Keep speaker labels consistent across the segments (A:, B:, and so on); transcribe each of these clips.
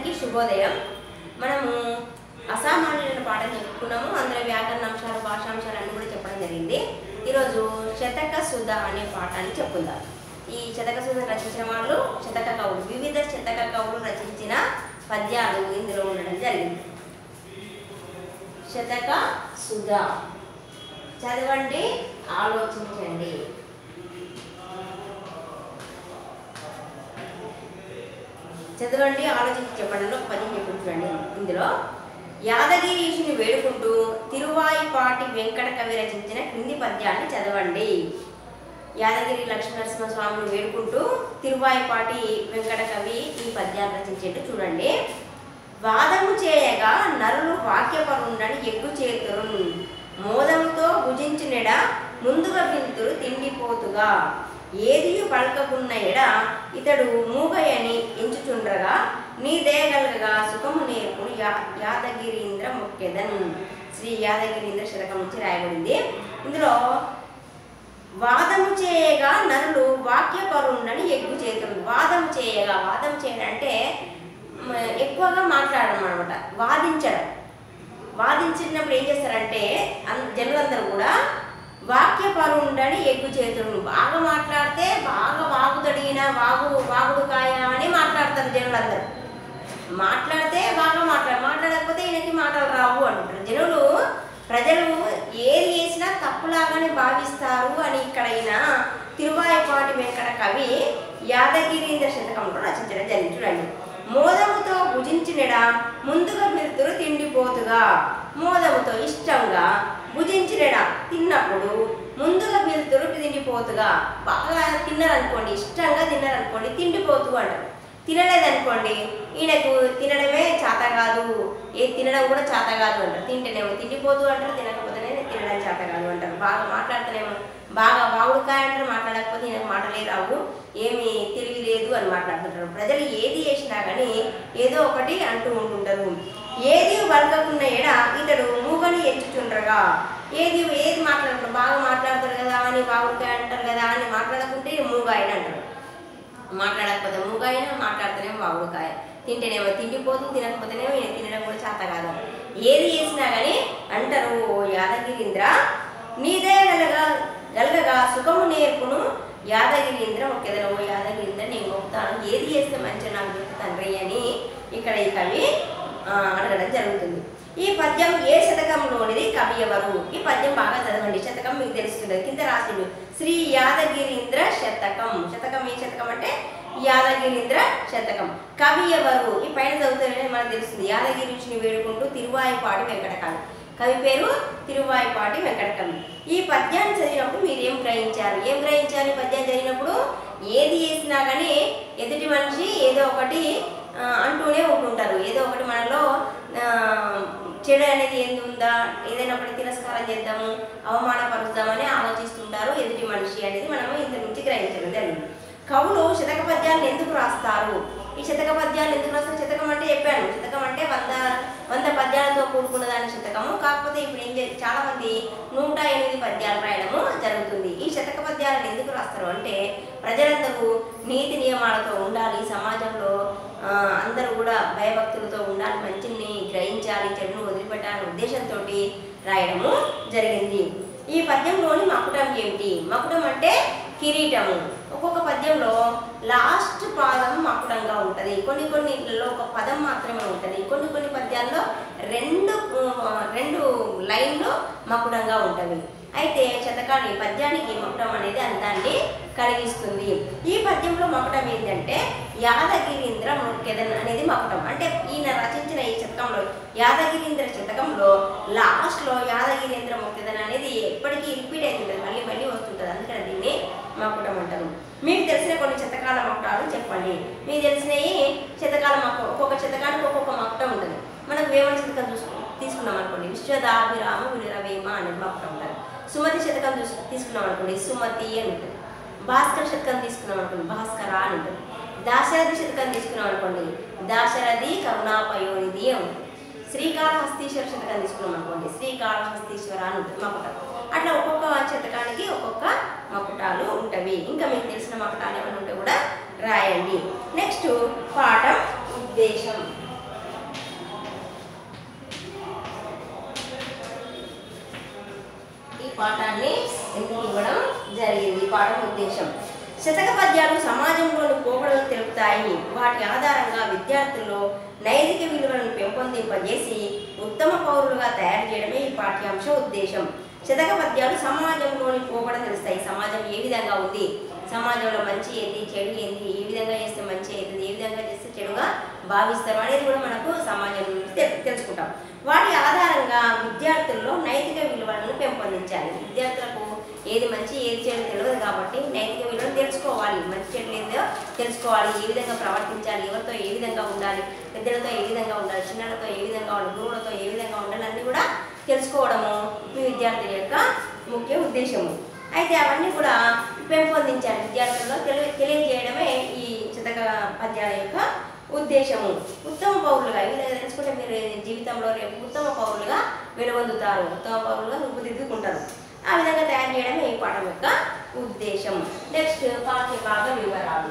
A: అందరికీ శుభోదయం మనము అసామాన్యులైన పాఠం చెప్పుకున్నాము అందులో వ్యాకరణ అంశాలు భాషాంశాలు అన్ని కూడా చెప్పడం జరిగింది ఈరోజు శతక సుధ అనే పాఠాన్ని చెప్పుకుందాం ఈ శతక సుధ రచించిన వాళ్ళు శతక కవులు వివిధ శతక కవులు రచించిన పద్యాలు ఇందులో ఉండడం జరిగింది శతక సుధ చదవండి ఆలోచించండి చదవండి ఆలోచించి చెప్పండి ఒక పద్యం చెప్పండి చూడండి ఇందులో యాదగిరీషుని వేడుకుంటూ తిరువాయిపాటి వెంకట కవి రచించిన క్రింది పద్యాన్ని చదవండి యాదగిరి లక్ష్మీనరసింహ స్వామిని వేడుకుంటూ తిరువాయిపాటి వెంకట కవి ఈ పద్యాన్ని రచించేట్టు చూడండి వాదము చేయగా నరులు వాక్యపరుండని ఎగ్గు చేతురు మోదముతో భుజించినెడ ముందుగా వింతురు తిండిపోతుగా ఏదియు పలకకున్న ఎడ ఇతడు మూగయని ఎంచుచుండ్రగా నీ దేగలగా సుఖము నేర్పుడు యా యాదగిరీంద్ర ముఖ్యదన్ శ్రీ యాదగిరీంద్ర శతకం నుంచి రాయబడింది ఇందులో వాదము చేయగా నరులు వాక్యపరుండని ఎగ్గు చేతుడు వాదం చేయగా వాదం చేయడం అంటే మ, ఎక్కువగా మాట్లాడడం అనమాట వాదించడం వాదించినప్పుడు ఏం చేస్తారంటే అన్- జనులందరూ కూడా వాక్యపరుండని ఎగ్గు చేతుడు బాగా మాట్లాడితే బాగా వాగుతడిగిన వాగు వాగుడు కాయ అని మాట్లాడతారు జనులందరూ మాట్లాడితే బాగా మాట్లాడ మాట్లాడకపోతే ఈయనకి మాటలు రావు అంటారు జనులు ప్రజలు ఏది చేసినా తప్పులాగానే భావిస్తారు అని ఇక్కడ ఈయన తిరువాయిపాటి వెంకట కవి యాదగిరీంద్ర శతకంలో రచించడం జరిగింది చూడండి మోదముతో భుజించినడా ముందుగా మిరుతురు తిండిపోతుగా మోదముతో ఇష్టంగా భుజించినడా తిన్నప్పుడు ముందుగా మిరుతురు తిండిపోతుగా బాగా తిన్నారనుకోండి ఇష్టంగా తిన్నారనుకోండి తిండిపోతు అంటారు తినలేదనుకోండి ఈయనకు తినడమే చేత కాదు ఏ తినడం కూడా చేత కాదు అంటారు తింటేనేమో తిండిపోతూ అంటారు తినకపోతేనే తినడం చేత కాదు అంటారు బాగా మాట్లాడితేనేమో బాగా బాగుడుకాయ అంటారు మాట్లాడకపోతే ఈయనకు మాటలే రావు ఏమి తెలివి లేదు అని మాట్లాడుతుంటారు ప్రజలు ఏది చేసినా కానీ ఏదో ఒకటి అంటూ ఉంటుంటారు ఏది వలకకున్న ఎడ ఇతడు మూగని ఎంచుచుండ్రగా ఏది ఏది మాట్లాడుతారు బాగా మాట్లాడతారు కదా అని బాగుడుకాయ అంటారు కదా అని మాట్లాడకుంటే మూగాయన అంటారు మాట్లాడకపోతే మూగాయన మాట్లాడితేనేమో బాగుడుకాయ తింటేనేమో తిండిపోతూ తినకపోతేనేమో ఈయన తినడం కూడా చేత కాదు ఏది చేసినా కానీ అంటారు "ఓ యాదగిరీంద్ర నీదే గలగా గలగగా సుఖము నేర్పును యాదగిరీంద్ర ఒకేదన ఓ యాదగిరీంద్ర నేను గొప్పతాను ఏది చేస్తే మంచిగా నాకు చెప్పు తండ్రి అని ఇక్కడ ఈ కవి ఆ, అడగడం జరుగుతుంది ఈ పద్యం ఏ శతకంలోనిది కవి ఎవరు ఈ పద్యం బాగా చదవండి శతకం మీకు తెలుస్తుంది కింద రాసిండు శ్రీ యాదగిరీంద్ర శతకం శతకం ఏ శతకం అంటే యాదగిరీంద్ర శతకం కవి ఎవరు ఈ పైన చదువుతారని మనకు తెలుస్తుంది యాదగిరీషుని వేడుకుంటూ తిరువాయిపాటి వెంకటకవి కవి పేరు తిరువాయిపాటి వెంకటకవి ఈ పద్యాన్ని చదివినప్పుడు మీరు ఏం గ్రహించారు ఏం గ్రహించారు ఈ పద్యం చదివినప్పుడు ఏది చేసినా కానీ ఎదుటి మనిషి ఏదో ఒకటి ఆ, అంటూనే ఉంటుంటారు ఏదో ఒకటి మనలో ఆ, చెడు అనేది ఏంది ఉందా ఏదైనా ఒకటి తిరస్కారం చేద్దాము అవమానపరుద్దామని ఆలోచిస్తుంటారు ఎదుటి మనిషి అనేది మనము ఇంత నుంచి గ్రహించడం జరిగింది కవులు శతక పద్యాలను ఎందుకు రాస్తారు ఈ శతక పద్యాలు ఎందుకు రాస్తారు శతకం అంటే చెప్పాను శతకం అంటే వంద వంద పద్యాలతో కూడుకున్న దాని శతకము కాకపోతే ఇప్పుడు ఏం చే చాలా మంది నూట ఎనిమిది పద్యాలు రాయడము జరుగుతుంది ఈ శతక పద్యాలను ఎందుకు రాస్తారు అంటే ప్రజలందరూ నీతి నియమాలతో ఉండాలి సమాజంలో ఆ, అందరూ కూడా భయభక్తులతో ఉండాలి మంచిని గ్రహించాలి చెడును వదిలిపెట్టాలనే ఉద్దేశంతో రాయడము జరిగింది ఈ పద్యంలోని మకుటం ఏమిటి మకుటం అంటే కిరీటము ఒక్కొక్క పద్యంలో లాస్ట్ పాదం మకుటంగా ఉంటుంది కొన్ని కొన్నిట్లో ఒక పదం మాత్రమే ఉంటుంది కొన్ని కొన్ని పద్యాల్లో రెండు ఆ, రెండు లైన్లు మకుటంగా ఉంటవి అయితే శతకాన్ని పద్యానికి మకుటం అనేది అందాన్ని కలిగిస్తుంది ఈ పద్యంలో మకుటం ఏంటంటే యాదగిరీంద్ర మృక్యదన్ అనేది మకుటం అంటే ఈయన రచించిన ఈ శతకంలో యాదగిరీంద్ర శతకంలో లాస్ట్లో యాదగిరీంద్ర ముఖ్యదన్ అనేది ఎప్పటికీ రిపీట్ అవుతుంటుంది మళ్ళీ మళ్ళీ వస్తుంటుంది అందుకని దీన్ని మకుటం అంటారు మీకు తెలిసిన కొన్ని శతకాల మకుటాలు చెప్పండి మీకు తెలిసినవి శతకాల మకు ఒక్కొక్క శతకానికి ఒక్కొక్క మకుటం ఉంటుంది మనం వేమన శతకం చూసుకు తీసుకున్నాం అనుకోండి విశ్వదాభిరామ విరవేమ అనేది మకుటం ఉంటారు సుమతి శతకం చూసు తీసుకున్నాం అనుకోండి సుమతి అని ఉంటుంది భాస్కర శతకం తీసుకున్నాం అనుకోండి భాస్కర అని ఉంటుంది దాశరథి శతకం తీసుకున్నాం అనుకోండి దాశరథి కరుణాపయోనిధి అని ఉంటుంది శ్రీకాళహస్తీశ్వర శతకం తీసుకున్నాం అనుకోండి శ్రీకాళహస్తీశ్వర అని ఉంటుంది మకుటం అట్లా ఒక్కొక్క శతకానికి ఒక్కొక్క మకుటాలు ఉంటవి ఇంకా మీకు తెలిసిన మకుటాలు ఏమైనా ఉంటే కూడా రాయండి నెక్స్ట్ పాఠం ఉద్దేశం పాఠాన్ని ఎందుకు ఇవ్వడం జరిగింది పాఠం ఉద్దేశం శతక పద్యాలు సమాజంలోని పోకడలను తెలుపుతాయి వాటి ఆధారంగా విద్యార్థుల్లో నైతిక విలువలను పెంపొందింపజేసి ఉత్తమ పౌరులుగా తయారు చేయడమే ఈ పాఠ్యాంశ ఉద్దేశం శతక పద్యాలు సమాజంలోని పోకడ తెలుస్తాయి సమాజం ఏ విధంగా ఉంది సమాజంలో మంచి ఏంది చెడు ఏంది ఏ విధంగా చేస్తే మంచి అవుతుంది ఏ విధంగా చేస్తే చెడుగా భావిస్తారు అనేది కూడా మనకు సమాజం నుంచి తె- తెలుసుకుంటాం వాటి ఆధారంగా విద్యార్థుల్లో నైతిక విలువలను పెంపొందించాలి విద్యార్థులకు ఏది మంచి ఏది చెడు తెలియదు కాబట్టి నైతిక విలువలు తెలుసుకోవాలి మంచి చెడు ఏదో తెలుసుకోవాలి ఏ విధంగా ప్రవర్తించాలి ఎవరితో ఏ విధంగా ఉండాలి పెద్దలతో ఏ విధంగా ఉండాలి చిన్నలతో ఏ విధంగా ఉండాలి గురువులతో ఏ విధంగా ఉండాలి అన్నీ కూడా తెలుసుకోవడము మీ విద్యార్థుల యొక్క ముఖ్య ఉద్దేశము అయితే అవన్నీ కూడా పెంపొందించాలి విద్యార్థుల్లో తెలియ తెలియజేయడమే ఈ శతక పద్యాల యొక్క ఉద్దేశము ఉత్తమ పౌరులుగా ఈ విధంగా తెలుసుకుంటే మీరు జీవితంలో రేపు ఉత్తమ పౌరులుగా వెలువొందుతారు ఉత్తమ పౌరులుగా రూపుదిద్దుకుంటారు ఆ విధంగా తయారు చేయడమే ఈ పాఠం యొక్క ఉద్దేశం నెక్స్ట్ పాఠ్య భాగ వివరాలు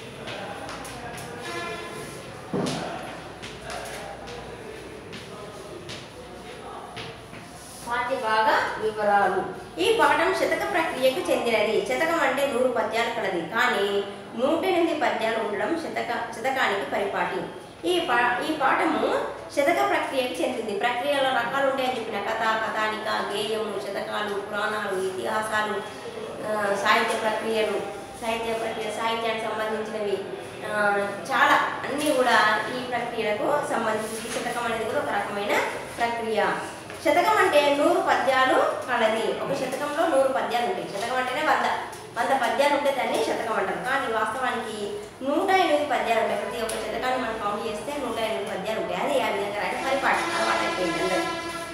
A: పాఠ్య భాగ వివరాలు ఈ పాఠం శతక ప్రక్రియకు చెందినది శతకం అంటే నూరు పద్యాలు కలది కానీ నూట ఎనిమిది పద్యాలు ఉండడం శతక శతకానికి పరిపాటి ఈ పా ఈ పాఠము శతక ప్రక్రియకు చెందింది ప్రక్రియలో రకాలు ఉంటాయని చెప్పిన కథ కథానిక గేయము శతకాలు పురాణాలు ఇతిహాసాలు ఆ, సాహిత్య ప్రక్రియలు సాహిత్య ప్రక్రియ సాహిత్యానికి సంబంధించినవి ఆ, చాలా అన్నీ కూడా ఈ ప్రక్రియలకు సంబంధించి ఈ శతకం అనేది కూడా ఒక రకమైన ప్రక్రియ శతకం అంటే నూరు పద్యాలు కలది ఒక శతకంలో నూరు పద్యాలు ఉంటాయి శతకం అంటేనే వంద వంద పద్యాలు ఉంటే దాన్ని శతకం అంటారు కానీ వాస్తవానికి నూట ఎనిమిది పద్యాలు ఉంటాయి ప్రతి ఒక్క శతకాన్ని మనం కౌంట్ చేస్తే నూట ఎనిమిది పద్యాలు ఉంటాయి అది ఆ విధంగా రాయడం పరిపాటి అలవాటు అయిపోయింది అందరికీ.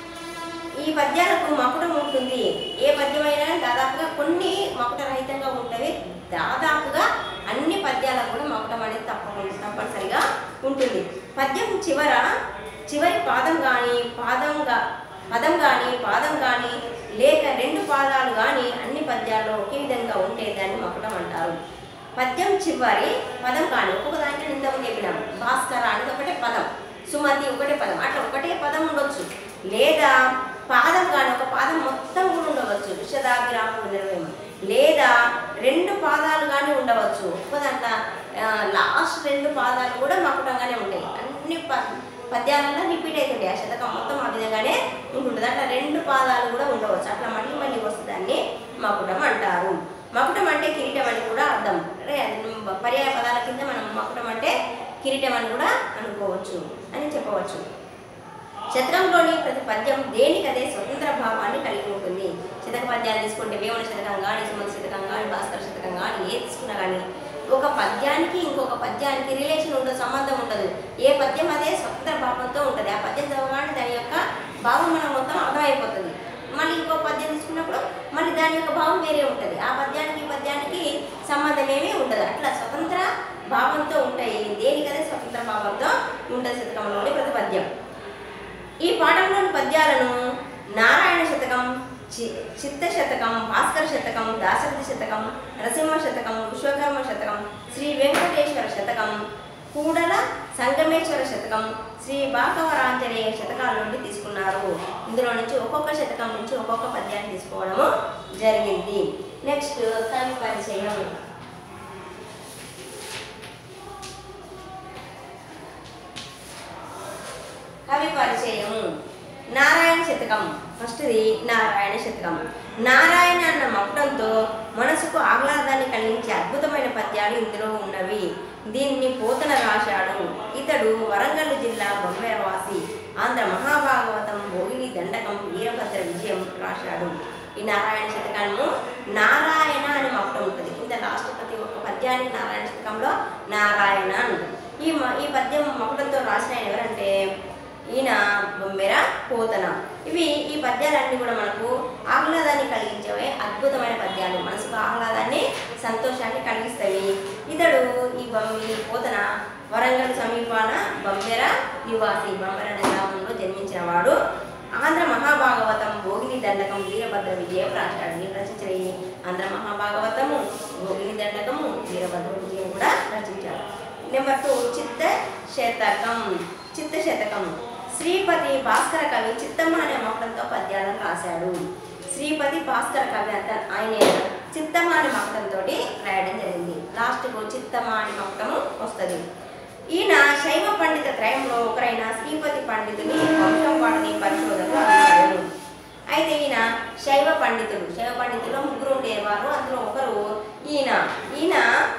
A: ఈ పద్యాలకు మకుటం ఉంటుంది ఏ పద్యమైనా దాదాపుగా కొన్ని మకుట రహితంగా ఉంటవి దాదాపుగా అన్ని పద్యాలకు కూడా మకుటం అనేది తప్పకుండా తప్పనిసరిగా ఉంటుంది పద్యం చివర చివరి పాదం కానీ పాదంగా పదం కానీ పాదం కానీ లేక రెండు పాదాలు కానీ అన్ని పద్యాల్లో ఒకే విధంగా ఉంటే దాన్ని మకుటం అంటారు పద్యం చివరి పదం కానీ ఒక్కొక్క దాంట్లో ఇంతకుముందు చెప్పినాం భాస్కర అనేది ఒకటే పదం సుమతి ఒకటే పదం అట్లా ఒకటే పదం ఉండొచ్చు లేదా పాదం కానీ ఒక పాదం మొత్తం కూడా ఉండవచ్చు విషదాభిరాముడు నిర్వయం లేదా రెండు పాదాలు కానీ ఉండవచ్చు ఒక్క దాంట్లో లాస్ట్ రెండు పాదాలు కూడా మకుటంగానే ఉంటాయి అన్ని ప పద్యాలలో రిపీట్ అవుతుంటాయి ఆ శతకం మొత్తం ఆ విధంగానే ఉంటుంటుంది అట్లా రెండు పాదాలు కూడా ఉండవచ్చు అట్లా మళ్ళీ మళ్ళీ వస్తే దాన్ని మకుటం అంటారు మకుటం అంటే కిరీటం అని కూడా అర్థం అంటే అది పర్యాయ పదాల కింద మనం మకుటం అంటే కిరీటం అని కూడా అనుకోవచ్చు అని చెప్పవచ్చు శతకంలోని ప్రతి పద్యం దేనికదే స్వతంత్ర భావాన్ని కలిగి ఉంటుంది శతక పద్యాలు తీసుకుంటే వేమన శతకం కానీ సుమతి శతకం కానీ భాస్కర శతకం కానీ ఏ తీసుకున్నా కానీ ఒక పద్యానికి ఇంకొక పద్యానికి రిలేషన్ ఉండదు సంబంధం ఉండదు ఏ పద్యం అదే స్వతంత్ర భావంతో ఉంటుంది ఆ పద్యం చదవగానే దాని యొక్క భావం మనం మొత్తం అర్థమైపోతుంది మళ్ళీ ఇంకో పద్యం తీసుకున్నప్పుడు మళ్ళీ దాని యొక్క భావం వేరే ఉంటుంది ఆ పద్యానికి ఈ పద్యానికి సంబంధం ఏమీ ఉండదు అట్లా స్వతంత్ర భావంతో ఉంటాయి దేనికదే స్వతంత్ర భావంతో ఉంటుంది శతకంలోని ప్రతి పద్యం ఈ పాఠంలోని పద్యాలను నారాయణ శతకం చి చిత్త శతకం భాస్కర శతకం దాశరథి శతకం నరసింహ శతకం విశ్వకర్మ శతకం శ్రీ వెంకటేశ్వర శతకం కూడల సంగమేశ్వర శతకం శ్రీ బాకవరాంజనేయ శతకాల నుండి తీసుకున్నారు ఇందులో నుంచి ఒక్కొక్క శతకం నుంచి ఒక్కొక్క పద్యాన్ని తీసుకోవడము జరిగింది నెక్స్ట్ కవి పరిచయం కవి పరిచయం నారాయణ శతకం ఫస్ట్ది నారాయణ శతకం నారాయణ అన్న మకుటంతో మనసుకు ఆహ్లాదాన్ని కలిగించే అద్భుతమైన పద్యాలు ఇందులో ఉన్నవి దీన్ని పోతన రాశాడు ఇతడు వరంగల్ జిల్లా బొమ్మెరవాసి ఆంధ్ర మహాభాగవతం భోగిని దండకం వీరభద్ర విజయం రాశాడు ఈ నారాయణ శతకము నారాయణ అని మకుటం ఉంటుంది కింద లాస్ట్ ప్రతి ఒక్క పద్యానికి నారాయణ శతకంలో నారాయణ అని ఉంటుంది ఈ మ- ఈ పద్యం మకుటంతో రాసిన ఆయన ఎవరంటే ఈయన బొమ్మెర పోతన ఇవి ఈ పద్యాలన్నీ కూడా మనకు ఆహ్లాదాన్ని కలిగించేవి అద్భుతమైన పద్యాలు మనసుకు ఆహ్లాదాన్ని సంతోషాన్ని కలిగిస్తాయి ఇతడు ఈ బొమ్మ ఈ పోతన వరంగల్ సమీపాన బొమ్మెర నివాసి బొమ్మెర అనే గ్రామంలో జన్మించిన వాడు ఆంధ్ర మహాభాగవతం భోగిని దండకం వీరభద్ర విజయం రాశాడు వీరు రచించిన ఈ ఆంధ్ర మహాభాగవతము భోగిని దండకము వీరభద్ర విజయం కూడా రచించాడు నెంబర్ టూ చిత్త శతకం చిత్త శతకం శ్రీపతి భాస్కర కవి చిత్తమ్మ అనే మొక్కలతో పద్యాలను రాశాడు శ్రీపతి భాస్కర్ కవి అంత ఆయన చిత్తమాని మకటంతో రాయడం జరిగింది లాస్ట్కు చిత్తమాని మకటము వస్తుంది ఈయన శైవ పండిత త్రయంలో ఒకరైన శ్రీపతి పండితుని వంశం వాడిని పరిశోధనలు అభిప్రాయం అయితే ఈయన శైవ పండితుడు శైవ పండితుల్లో ముగ్గురు ఉండేవారు అందులో ఒకరు ఈయన ఈయన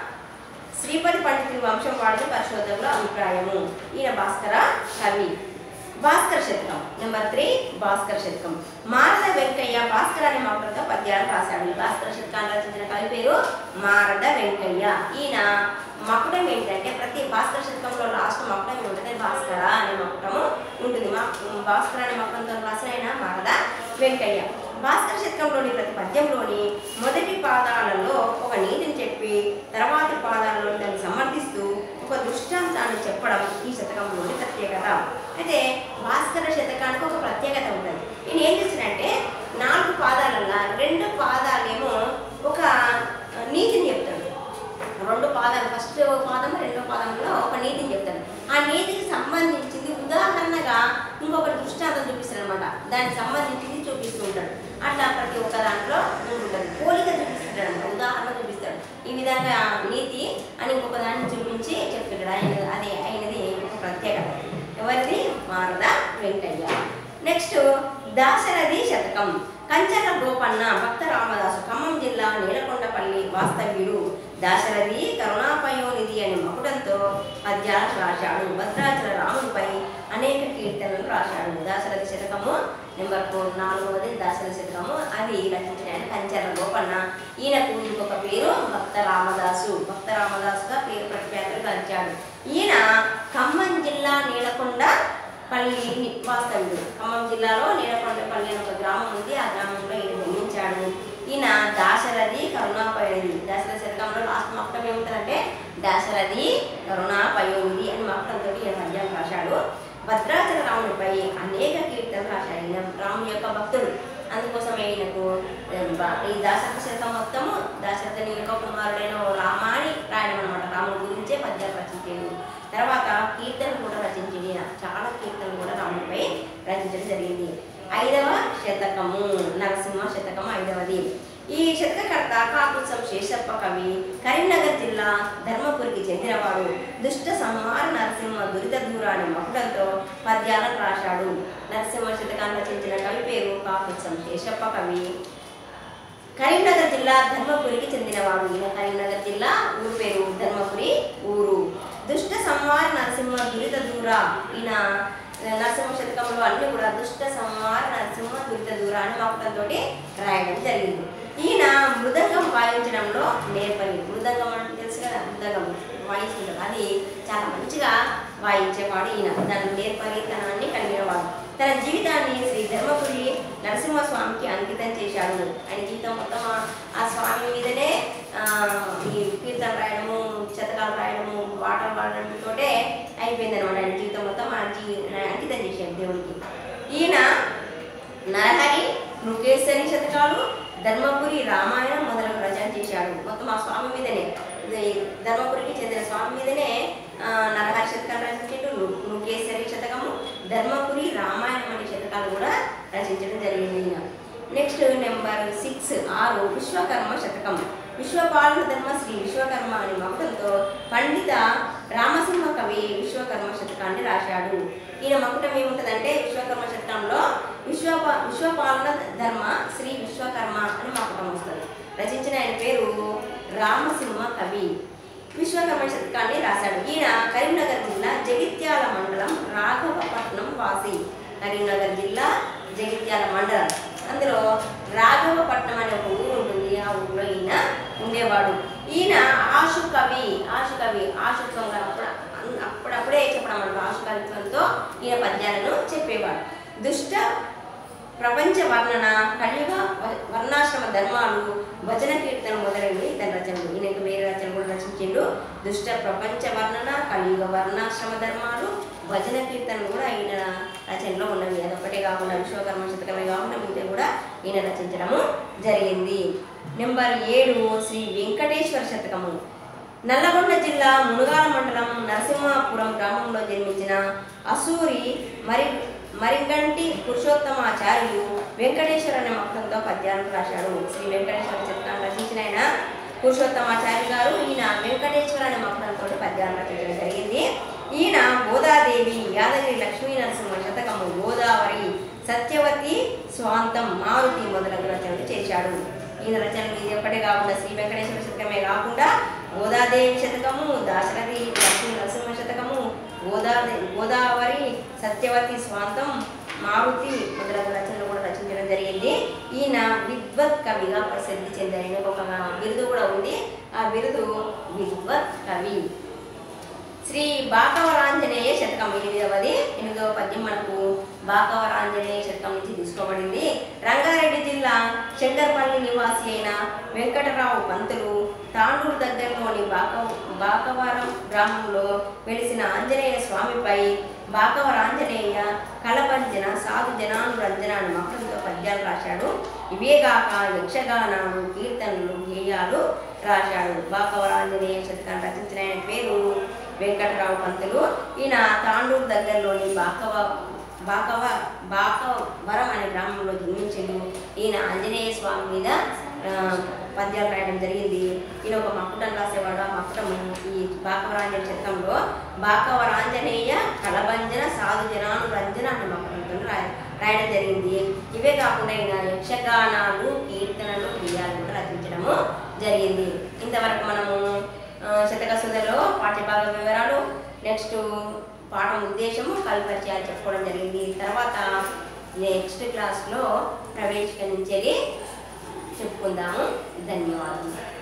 A: శ్రీపతి పండితుని వంశం వాడిని పరిశోధకుల అభిప్రాయము ఈయన భాస్కర కవి భాస్కర శతకం నెంబర్ త్రీ భాస్కర శతకం మారద వెంకయ్య భాస్కర అనే మాటలతో పద్యాలు రాశాడు ఈ భాస్కర శతకాన్ని రచించిన కవి పేరు మారద వెంకయ్య ఈయన మకుటం ఏంటంటే ప్రతి భాస్కర శతకంలో లాస్ట్ మకుటం ఉంటుంది భాస్కర అనే మకుటము ఉంటుంది మా భాస్కర అనే మకుటంతో రాసిన ఆయన మారద వెంకయ్య భాస్కర శతకంలోని ప్రతి పద్యంలోని మొదటి పాదాలలో ఒక నీతిని చెప్పి తర్వాతి పాదాలలో దాన్ని సమర్థిస్తూ ఒక దృష్టాంతాన్ని చెప్పడం ఈ శతకంలోని ప్రత్యేకత అయితే భాస్కర శతకానికి ఒక ప్రత్యేకత ఉంటుంది ఈయన ఏం చేశాడంటే నాలుగు పాదాలల్లో రెండు పాదాలేమో ఒక నీతిని చెప్తాడు రెండు పాదాలు ఫస్ట్ పాదం రెండో పాదంలో ఒక నీతిని చెప్తాడు ఆ నీతికి సంబంధించింది ఉదాహరణగా ఇంకొక దృష్టాంతం చూపిస్తాడు అనమాట దానికి సంబంధించింది చూపిస్తూ ఉంటాడు అట్లా ప్రతి ఒక్క దాంట్లో ఉంటుంది పోలిక చూపిస్తాడు అనమాట ఉదాహరణ చూపిస్తాడు ఈ విధంగా నీతి అని ఇంకొక దాన్ని చూపించి చెప్తాడు ఆయన అది అయినది ఒక ప్రత్యేకత ఎవరిది మారద వెంకయ్య నెక్స్ట్ దాశరథి శతకం కంచర్ల గోపన్న భక్త రామదాసు ఖమ్మం జిల్లా నీలకొండపల్లి వాస్తవ్యుడు దాశరథి కరుణాపయోనిధి అనే మకుడంతో పద్యాలు రాశాడు భద్రాచల రాముడిపై అనేక కీర్తనలు రాశాడు దాశరథి శతకము నెంబర్ ఫోర్ నాలుగవది దాశరథి శతకము అది రచించిన ఆయన కంచర్ల గోపన్న ఈయనకు ఇంకొక పేరు భక్త రామదాసు భక్త రామదాసుగా పేరు ప్రఖ్యాతులు గంచాడు ఈయన ఖమ్మం జిల్లా నీలకొండ పల్లి వాస్తవ్యుడు ఖమ్మం జిల్లాలో నీలకొండపల్లి అనే ఒక గ్రామం ఉంది ఆ గ్రామంలో ఈయన జన్మించాడు ఈయన దాశరథి కరుణాపయోనిధి దాశరథి శతకంలో లాస్ట్ మక్కం ఏముంటుందంటే దాశరథి కరుణాపయోనిధి అని మక్కడంతో ఈయన పద్యం రాశాడు భద్రాచల రాముడిపై అనేక కీర్తనలు రాశాడు ఈయన రాముని యొక్క భక్తుడు అందుకోసం ఈయనకు ఆ, బా- ఈ దాశరథ శతకం మొత్తము దాశరథుని యొక్క కుమారుడైన ఓ రామాని రాయడం అనమాట రాముడి గురించే పద్యాలు రచించాడు తర్వాత కీర్తనలు కూడా రచించింది ఈయన. చాలా కీర్తనలు కూడా రాముడిపై రచించడం జరిగింది ఐదవ శతకము నరసింహ శతకం ఐదవది ఈ శతకకర్త కాకుత్సం శేషప్ప కవి కరీంనగర్ జిల్లా ధర్మపురికి చెందినవాడు దుష్ట సంహార నరసింహ దురిత దూరాన్ని మకుడంతో పద్యాలను రాశాడు నరసింహ శతకాన్ని రచించిన కవి పేరు కాకుత్సం శేషప్ప కవి కరీంనగర్ జిల్లా ధర్మపురికి చెందినవాడు ఈయన కరీంనగర్ జిల్లా ఊరు పేరు ధర్మపురి ఊరు దుష్ట సంహార నరసింహ దురిత దూర ఈయన ఆ, నరసింహ శతకంలో అన్ని కూడా దుష్ట సంహార నరసింహ దురిత దూర అని మకుటంతో రాయడం జరిగింది ఈయన మృదంగం వాయించడంలో నేర్పరి మృదంగం అంటే తెలుసు కదా మృదంగం వాయిస్తుంటారు అది చాలా మంచిగా వాయించేవాడు ఈయన దాని నేర్పరితనాన్ని కలిగినవాడు తన జీవితాన్ని శ్రీ ధర్మపురి నరసింహస్వామికి అంకితం చేశాడు ఆయన జీవితం మొత్తం ఆ- ఆ స్వామి మీదనే ఆ, ఈ కీర్తన రాయడము శతకాలు రాయడము పాటలు పాడడంతోటే అయిపోయింది అనమాట ఆయన జీవితం మొత్తం ఆ జీ అంకితం చేశాడు దేవుడికి ఈయన నరహరి మృగేశ్వరి శతకాలు ధర్మపురి రామాయణం మొదలగు రచన చేశాడు మొత్తం ఆ స్వామి మీదనే ఇది ధర్మపురికి చెందిన స్వామి మీదనే ఆ, నరహరి శతకాలు రచించిండు ను- మృగేశ్వరి శతకము ధర్మపురి రామాయణం అనే శతకాలు కూడా రచించడం జరిగింది ఈయన నెక్స్ట్ నెంబర్ సిక్స్ ఆరు విశ్వకర్మ శతకం విశ్వపాలన ధర్మ శ్రీ విశ్వకర్మ అనే మకుటంతో పండిత రామసింహ కవి విశ్వకర్మ శతకాన్ని రాశాడు ఈయన మకుటం ఏముంటుందంటే విశ్వకర్మ శతకంలో విశ్వప విశ్వపాలన ధర్మ శ్రీ విశ్వకర్మ అని మకుటం వస్తుంది రచించిన ఆయన పేరు రామసింహ కవి విశ్వకర్మ శతకాన్ని రాశాడు ఈయన కరీంనగర్ జిల్లా జగిత్యాల మండలం రాఘవపట్నం వాసి కరీంనగర్ జిల్లా జగిత్యాల మండలం అందులో రాఘవపట్నం అనే ఒక ఊరు ఉంటుంది ఆ ఊరిలో ఈయన ఉండేవాడు ఈయన ఆశు కవి ఆశు కవి ఆశుత్వంగా అప్పుడు అప్పుడప్పుడే చెప్పడం అనమాట ఆశు కవిత్వంతో ఈయన పద్యాలను చెప్పేవాడు దుష్ట ప్రపంచ వర్ణన కలియుగ వ- వర్ణాశ్రమ ధర్మాలు భజన కీర్తన మొదలైనవి ఇతని రచనలు ఈయన ఇంకా వేరే రచనలు కూడా రచించిండు దుష్ట ప్రపంచ వర్ణన కలియుగ వర్ణాశ్రమ ధర్మాలు భజన కీర్తనలు కూడా ఈయన రచనలో ఉన్నవి అదొకటే కాకుండా విశ్వకర్మ శతకమే కాకుండా మిగతా కూడా ఈయన రచించడము జరిగింది నెంబర్ ఏడు శ్రీ వెంకటేశ్వర శతకము నల్లగొండ జిల్లా మునుగాల మండలం నరసింహాపురం గ్రామంలో జన్మించిన అసూరి మరి మరిగంటి పురుషోత్తమాచార్యులు వెంకటేశ్వర అనే మక్కుడంతో పద్యాలను రాశాడు శ్రీ వెంకటేశ్వర చిత్రాన్ని రచించిన ఆయన పురుషోత్తమాచార్య గారు ఈయన వెంకటేశ్వర అనే మక్కుడంతో పద్యాలను రచించడం జరిగింది ఈయన గోదాదేవి యాదగిరి లక్ష్మీ నరసింహ శతకము గోదావరి సత్యవతి స్వాంతం మారుతి మొదలగు రచనలు చేశాడు ఈయన రచనలు ఇది ఒక్కటే కాకుండా శ్రీ వెంకటేశ్వర శతకమే కాకుండా గోదాదేవి శతకము దాశరథి లక్ష్మీ నరసింహ శతకము గోదావరి గోదావరి సత్యవతి స్వాంతం మారుతి మొదలగు రచనలు కూడా రచించడం జరిగింది ఈయన విద్వత్ కవిగా ప్రసిద్ధి చెందారు ఈయనకు ఒక బిరుదు కూడా ఉంది ఆ బిరుదు విద్వత్ కవి శ్రీ బాకవరాంజనేయ శతకం ఎనిమిదవది ఎనిమిదవ పద్యం మనకు బాకవరాంజనేయ శతకం నుంచి తీసుకోబడింది రంగారెడ్డి జిల్లా శంకర్పల్లి నివాసి అయిన వెంకటరావు పంతులు తాండూరు దగ్గరలోని బాక బాకవరం గ్రామంలో వెలిసిన ఆంజనేయ స్వామిపై బాకవరాంజనేయ కలపంజన సాధు జనాను రంజన అని మక్కులతో పద్యాలు రాశాడు ఇవేగాక యక్షగానాలు కీర్తనలు గేయాలు రాశాడు బాకవరాంజనేయ శతకాన్ని రచించిన ఆయన పేరు వెంకటరావు పంతులు ఈయన తాండూరు దగ్గరలోని బాకవ బాకవ బాకవరం అనే గ్రామంలో జన్మించిండు ఈయన ఆంజనేయ స్వామి మీద ఆ, పద్యాలు రాయడం జరిగింది ఈయన ఒక మక్కుటం రాసేవాడు ఆ మక్కుటము ఈ బాకవరాంజన శతకంలో బాకవరాంజనేయ కలభంజన సాధు జనాను రంజన అనే మక్కుటంతో రాయ రాయడం జరిగింది ఇవే కాకుండా ఈయన యక్షగానాలు కీర్తనలు గేయాలు కూడా రచించడము జరిగింది ఇంతవరకు మనము ఆ, శతక సుధలో పాఠ్యభాగ వివరాలు నెక్స్ట్ పాఠం ఉద్దేశము కల్పరిచయాలు చెప్పుకోవడం జరిగింది తర్వాత నెక్స్ట్ క్లాస్లో ప్రవేశించి చెప్పుకుందాము ధన్యవాదాలు